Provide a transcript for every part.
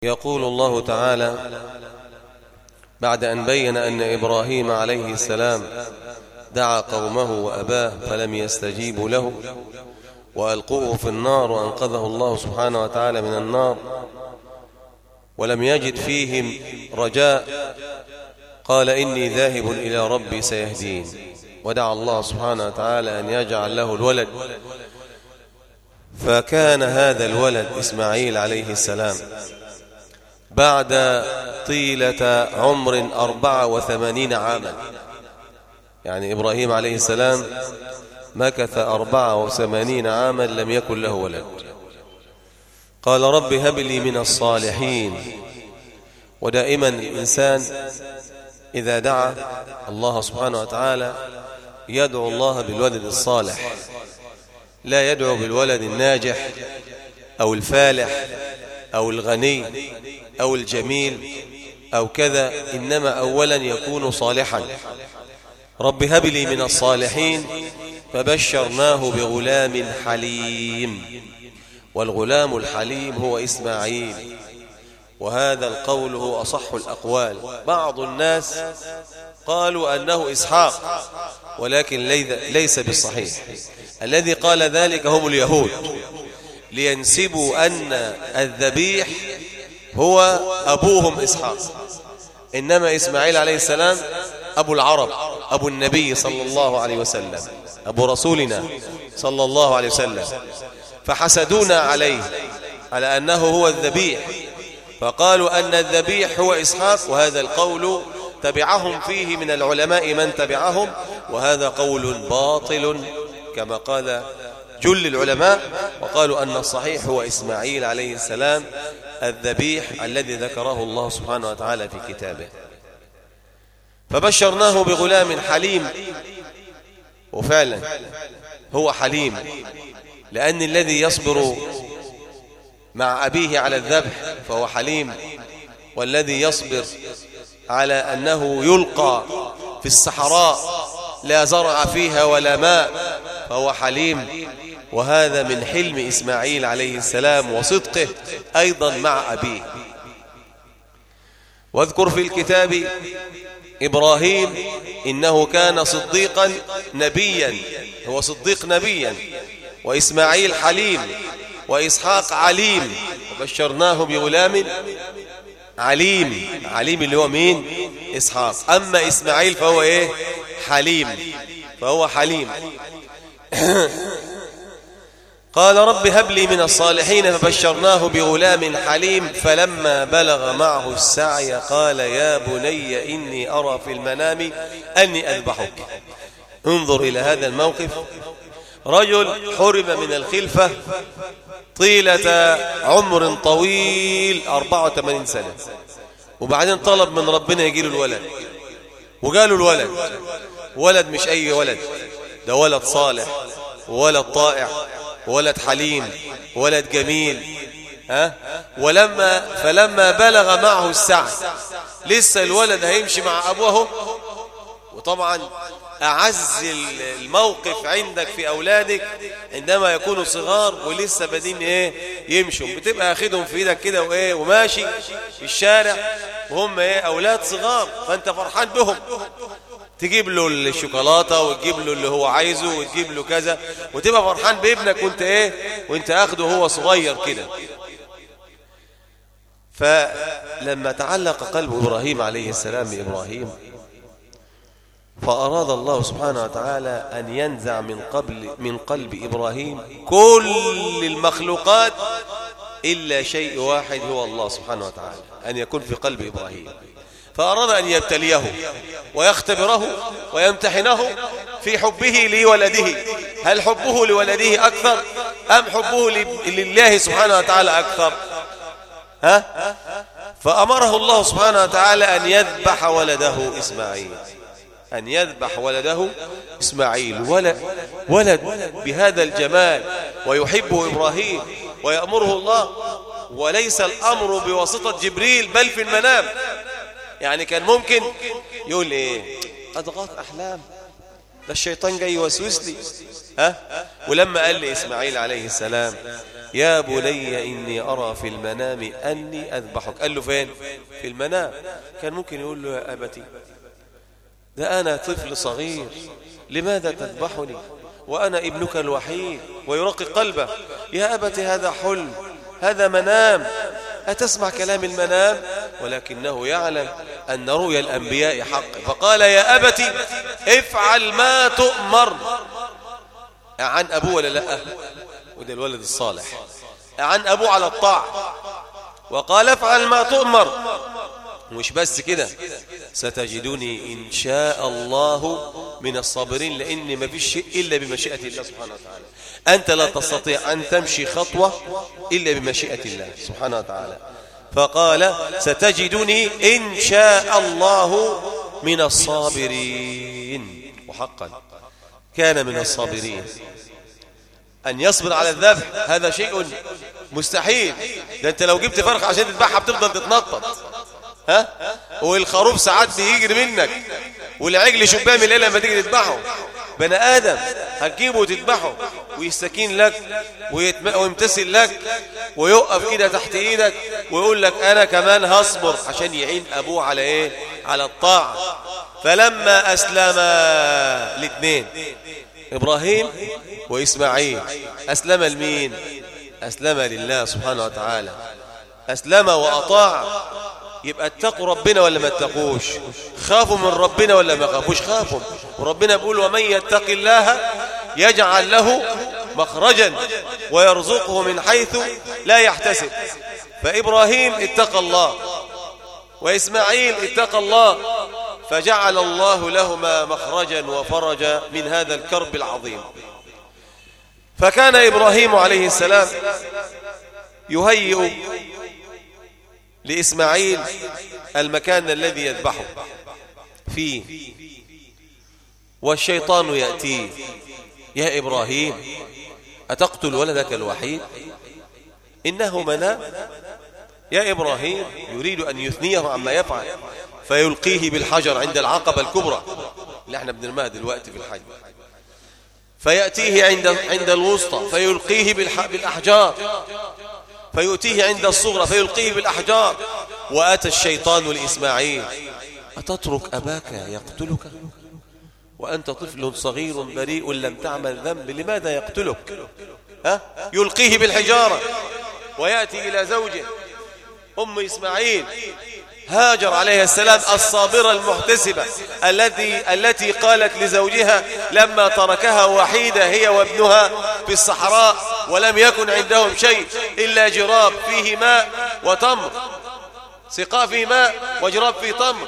يقول الله تعالى بعد أن بين أن إبراهيم عليه السلام دعا قومه وأباه فلم يستجيبوا له وألقوه في النار وأنقذه الله سبحانه وتعالى من النار ولم يجد فيهم رجاء قال إني ذاهب إلى ربي سيهدين ودعا الله سبحانه وتعالى أن يجعل له الولد فكان هذا الولد إسماعيل عليه السلام بعد طيلة عمر أربعة وثمانين عاما يعني إبراهيم عليه السلام مكث أربعة وثمانين عاما لم يكن له ولد قال رب هب لي من الصالحين ودائما الإنسان إذا دعا الله سبحانه وتعالى يدعو الله بالولد الصالح لا يدعو بالولد الناجح أو الفالح أو الغني أو الجميل أو كذا إنما أولا يكون صالحا رب هب لي من الصالحين فبشرناه بغلام حليم والغلام الحليم هو إسماعيل وهذا القول هو أصح الأقوال بعض الناس قالوا أنه إسحاق ولكن ليس بالصحيح الذي قال ذلك هم اليهود لينسبوا أن الذبيح هو أبوهم إسحاق إنما إسماعيل عليه السلام أبو العرب أبو النبي صلى الله عليه وسلم أبو رسولنا صلى الله عليه وسلم فحسدونا عليه على أنه هو الذبيح فقالوا أن الذبيح هو إسحاق وهذا القول تبعهم فيه من العلماء من تبعهم وهذا قول باطل كما قال جل العلماء وقالوا أن الصحيح هو إسماعيل عليه السلام الذبيح الذي ذكره الله سبحانه وتعالى في كتابه فبشرناه بغلام حليم وفعلا هو حليم لأن الذي يصبر مع أبيه على الذبح فهو حليم والذي يصبر على أنه يلقى في الصحراء لا زرع فيها ولا ماء فهو حليم وهذا من حلم إسماعيل عليه السلام وصدقه أيضا مع أبيه واذكر في الكتاب إبراهيم إنه كان صديقا نبيا هو صديق نبيا وإسماعيل حليم وإسحاق عليم وبشرناه بغلام عليم عليم اللي هو مين إسحاق أما إسماعيل فهو إيه حليم فهو حليم قال رب هب لي من الصالحين فبشرناه بغلام حليم فلما بلغ معه السعي قال يا بني إني أرى في المنام أني أذبحك انظر إلى هذا الموقف رجل حرم من الخلفة طيلة عمر طويل 84 سنة وبعدين طلب من ربنا يجيله الولد وقالوا الولد ولد مش أي ولد ده ولد صالح وولد طائع ولد حليم ولد جميل ها ولما فلما بلغ معه السعي لسه الولد هيمشي مع أبوه وطبعا أعز الموقف عندك في أولادك عندما يكونوا صغار ولسه بادين إيه يمشوا بتبقى أخدهم في إيدك كده وإيه وماشي في الشارع وهم إيه أولاد صغار فأنت فرحان بهم تجيب له الشوكولاتة وتجيب له اللي هو عايزه وتجيب له كذا وتبقى فرحان بابنك وانت ايه وانت اخده هو صغير كده فلما تعلق قلب إبراهيم عليه السلام بإبراهيم فأراد الله سبحانه وتعالى أن ينزع من, قبل من قلب إبراهيم كل المخلوقات إلا شيء واحد هو الله سبحانه وتعالى أن يكون في قلب إبراهيم فأراد أن يبتليه ويختبره ويمتحنه في حبه لولده هل حبه لولده أكثر أم حبه لله سبحانه وتعالى أكثر ها؟ فأمره الله سبحانه وتعالى أن يذبح ولده إسماعيل أن يذبح ولده إسماعيل ولد, ولد بهذا الجمال ويحبه إبراهيم ويأمره الله وليس الأمر بواسطة جبريل بل في المنام يعني كان ممكن يقول ايه اضغاث احلام ده الشيطان جاي يوسوس لي ها ولما قال لإسماعيل عليه السلام يا بني إني أرى في المنام أني أذبحك قال له فين في المنام كان ممكن يقول له يا أبتي ده أنا طفل صغير لماذا تذبحني وأنا ابنك الوحيد ويرقق قلبه يا أبت هذا حلم هذا منام أتسمع كلام المنام ولكنه يعلم أن رؤيا الأنبياء حق فقال يا أبت افعل ما تؤمر عن أبوه ولا لا وده الولد الصالح عن أبوه على الطاعة وقال افعل ما تؤمر مش بس كده ستجدني إن شاء الله من الصابرين لأن ما فيش شيء إلا بمشيئة الله سبحانه وتعالى أنت لا تستطيع أن تمشي خطوة إلا بمشيئة الله سبحانه وتعالى فقال ستجدني إن شاء الله من الصابرين وحقا كان من الصابرين أن يصبر على الذبح هذا شيء مستحيل ده أنت لو جبت فرخ عشان تذبحها بتفضل تتنطط ها والخروف ساعات بيجري منك والعجل شباه من الليل لما تيجي تذبحه بني ادم هتجيبه وتذبحه ويستكين لك ويتم... ويمتثل لك ويقف كده تحت ايدك ويقول لك انا كمان هصبر عشان يعين ابوه على ايه على الطاعه فلما اسلم الاثنين ابراهيم واسماعيل اسلم لمين اسلم لله سبحانه وتعالى اسلم واطاع يبقى اتقوا ربنا ولا ما اتقوش خافوا من ربنا ولا ما خافوش خافوا وربنا بيقول ومن يتق الله يجعل له مخرجا ويرزقه من حيث لا يحتسب فإبراهيم اتقى الله وإسماعيل اتقى الله فجعل الله لهما مخرجا وفرجا من هذا الكرب العظيم فكان إبراهيم عليه السلام يهيئ لإسماعيل المكان الذي يذبحه فيه والشيطان يأتيه يا إبراهيم أتقتل ولدك الوحيد إنه منام يا إبراهيم يريد أن يثنيه عما يفعل فيلقيه بالحجر عند العقبة الكبرى اللي احنا بنرماها دلوقتي في الحج فيأتيه عند عند الوسطى فيلقيه بالأحجار فيؤتيه عند الصغرى فيلقيه بالأحجار وأتى الشيطان لإسماعيل أتترك أباك يقتلك وأنت طفل صغير بريء لم تعمل ذنب لماذا يقتلك ها؟ يلقيه بالحجارة ويأتي إلى زوجه أم إسماعيل هاجر عليه السلام الصابرة المحتسبة الذي التي قالت لزوجها لما تركها وحيدة هي وابنها في الصحراء ولم يكن عندهم شيء إلا جراب فيه ماء وتمر سقاء فيه ماء وجراب فيه تمر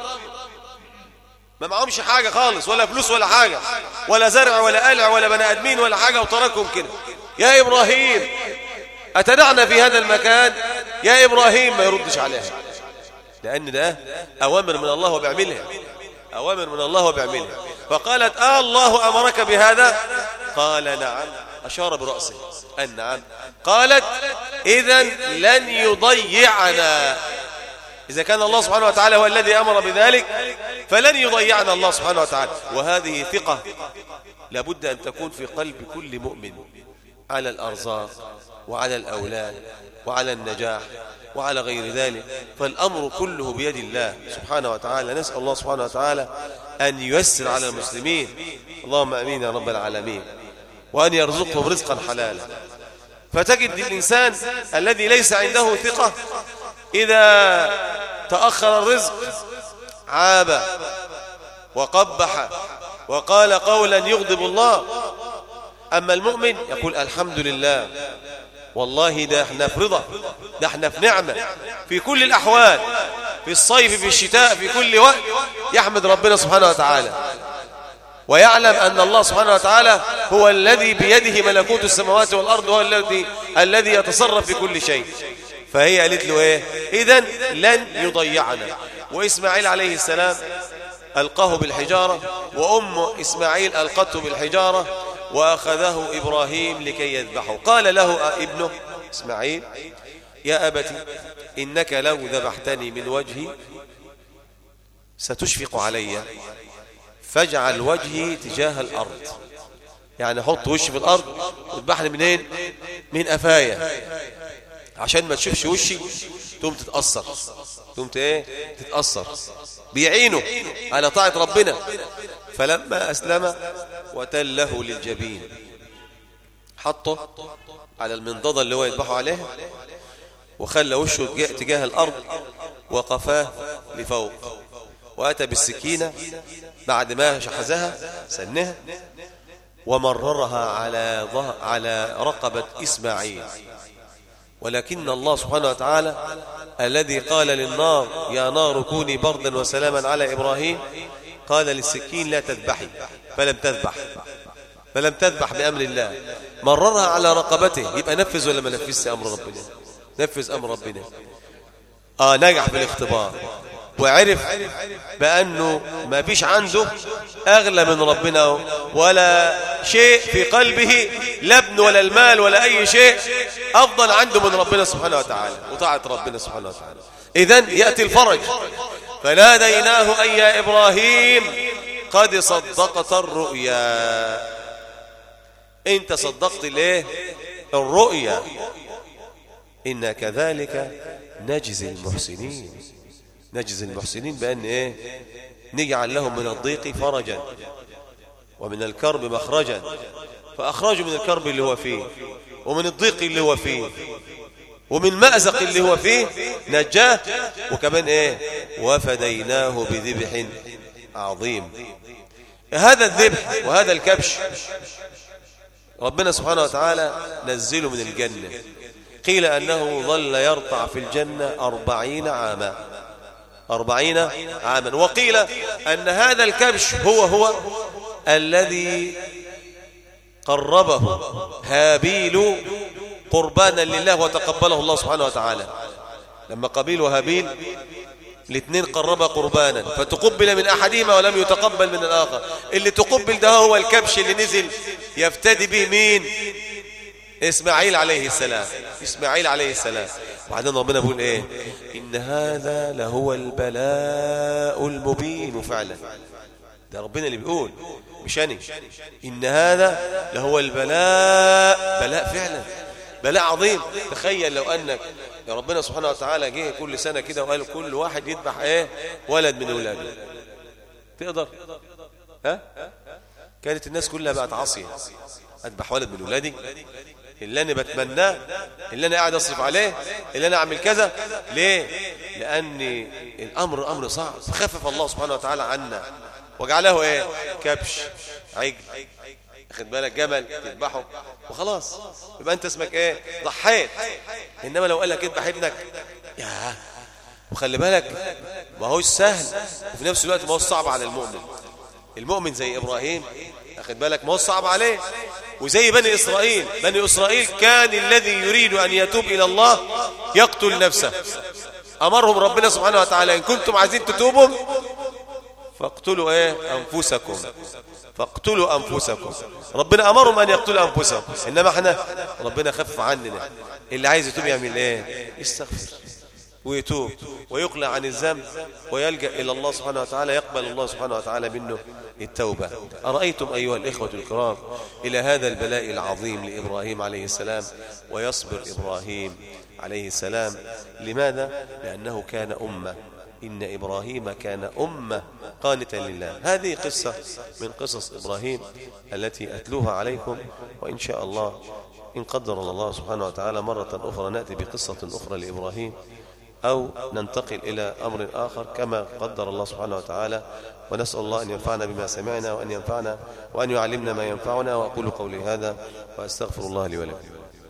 ما معهمش حاجة خالص ولا فلوس ولا حاجة ولا زرع ولا قلع ولا بني آدمين ولا حاجة وتركهم كده يا إبراهيم أتدعنا في هذا المكان يا إبراهيم ما يردش عليها لأن ده أوامر من الله وبيعملها أوامر من الله وبيعملها فقالت آه الله أمرك بهذا قال نعم أشار برأسه أن نعم قالت إذا لن يضيعنا إذا كان الله سبحانه وتعالى هو الذي أمر بذلك فلن يضيعنا الله سبحانه وتعالى وهذه ثقة لابد أن تكون في قلب كل مؤمن على الأرزاق وعلى الأولاد وعلى النجاح وعلى غير ذلك فالأمر كله بيد الله سبحانه وتعالى نسأل الله سبحانه وتعالى أن ييسر على المسلمين اللهم أمين يا رب العالمين وأن يرزقهم رزقا حلالا فتجد الإنسان الذي ليس عنده ثقة إذا تأخر الرزق عاب وقبح وقال قولا يغضب الله أما المؤمن يقول الحمد لله والله ده احنا في رضا ده احنا في نعمة في كل الأحوال في الصيف في الشتاء في كل وقت يحمد ربنا سبحانه وتعالى ويعلم أن الله سبحانه وتعالى هو الذي بيده ملكوت السماوات والأرض هو الذي الذي يتصرف في كل شيء فهي قالت له ايه اذا لن يضيعنا وإسماعيل عليه السلام ألقاه بالحجارة وأم إسماعيل ألقته بالحجارة وأخذه إبراهيم لكي يذبحه قال له ابنه إسماعيل يا أبت إنك لو ذبحتني من وجهي ستشفق علي فاجعل وجهي تجاه الأرض يعني حط وشي في الأرض وتبحني منين من قفايا عشان ما تشوفش وشي تقوم تتأثر تقوم ايه تتأثر بيعينه على طاعة ربنا فلما أسلم وتله للجبين حطه على المنضدة اللي هو يذبحه عليها وخلى وشه تجاه الأرض وقفاه لفوق وأتى بالسكينة بعد ما شحذها سنها ومررها على ظهر على رقبة إسماعيل ولكن الله سبحانه وتعالى الذي قال للنار يا نار كوني بردا وسلاما على إبراهيم قال للسكين لا تذبحي فلم تذبح فلم تذبح بأمر الله مررها على رقبته يبقى نفذ ولا ما نفذش أمر ربنا نفذ أمر ربنا آه نجح بالاختبار وعرف بأنه ما فيش عنده أغلى من ربنا ولا شيء في قلبه لا ابن ولا المال ولا أي شيء أفضل عنده من ربنا سبحانه وتعالى وطاعة ربنا سبحانه وتعالى إذن يأتي الفرج فناديناه أي يا إبراهيم قد صدقت الرؤيا انت صدقت ليه الرؤيا إنا كذلك نجزي المحسنين نجزي المحسنين بأن إيه نجعل لهم من الضيق فرجا ومن الكرب مخرجا فأخرجوا من الكرب اللي هو فيه ومن الضيق اللي هو فيه ومن مأزق اللي هو فيه نجاه وكمان ايه وفديناه بذبح عظيم هذا الذبح وهذا الكبش ربنا سبحانه وتعالى نزله من الجنة قيل أنه ظل يرطع في الجنة أربعين عاما أربعين عاما وقيل أن هذا الكبش هو هو الذي قربه هابيل قربانا لله وتقبله الله سبحانه وتعالى لما قبيل وهابيل الاثنين قربا قربانا فتقبل من أحدهما ولم يتقبل من الآخر اللي تقبل ده هو الكبش اللي نزل يفتدي به مين إسماعيل عليه السلام إسماعيل عليه السلام وبعدين ربنا بيقول إيه إن هذا لهو البلاء المبين فعلا ده ربنا اللي بيقول مش أنا إن هذا لهو البلاء بلاء فعلا بلاء عظيم تخيل لو أنك يا ربنا سبحانه وتعالى جه كل سنة كده وقال كل واحد يذبح ايه ولد من اولاده تقدر ها كانت الناس كلها بقت عاصيه اذبح ولد من اولادي اللي انا بتمناه اللي انا قاعد اصرف عليه اللي انا اعمل كذا ليه لان الامر امر صعب خفف الله سبحانه وتعالى عنا وجعله ايه كبش عجل خد بالك جمل تذبحه وخلاص يبقى انت اسمك ايه ضحيت انما لو قال لك اذبح ابنك يا وخلي بالك ما هوش سهل وفي نفس الوقت ما هو صعب على المؤمن المؤمن زي ابراهيم اخد بالك ما هو صعب عليه وزي بني اسرائيل بني اسرائيل كان الذي يريد ان يتوب الى الله يقتل نفسه امرهم ربنا سبحانه وتعالى ان كنتم عايزين تتوبوا فاقتلوا ايه انفسكم فاقتلوا أنفسكم ربنا أمرهم أن يقتلوا أنفسهم إنما احنا ربنا خفف عننا اللي عايز يتوب يعمل إيه يستغفر ويتوب ويقلع عن الذنب ويلجأ إلى الله سبحانه وتعالى يقبل الله سبحانه وتعالى منه التوبة أرأيتم أيها الإخوة الكرام إلى هذا البلاء العظيم لإبراهيم عليه السلام ويصبر إبراهيم عليه السلام لماذا؟ لأنه كان أمة إن إبراهيم كان أمة قانتا لله هذه قصة من قصص إبراهيم التي أتلوها عليكم وإن شاء الله إن قدر الله سبحانه وتعالى مرة أخرى نأتي بقصة أخرى لإبراهيم أو ننتقل إلى أمر آخر كما قدر الله سبحانه وتعالى ونسأل الله أن ينفعنا بما سمعنا وأن ينفعنا وأن يعلمنا ما ينفعنا وأقول قولي هذا وأستغفر الله لي ولكم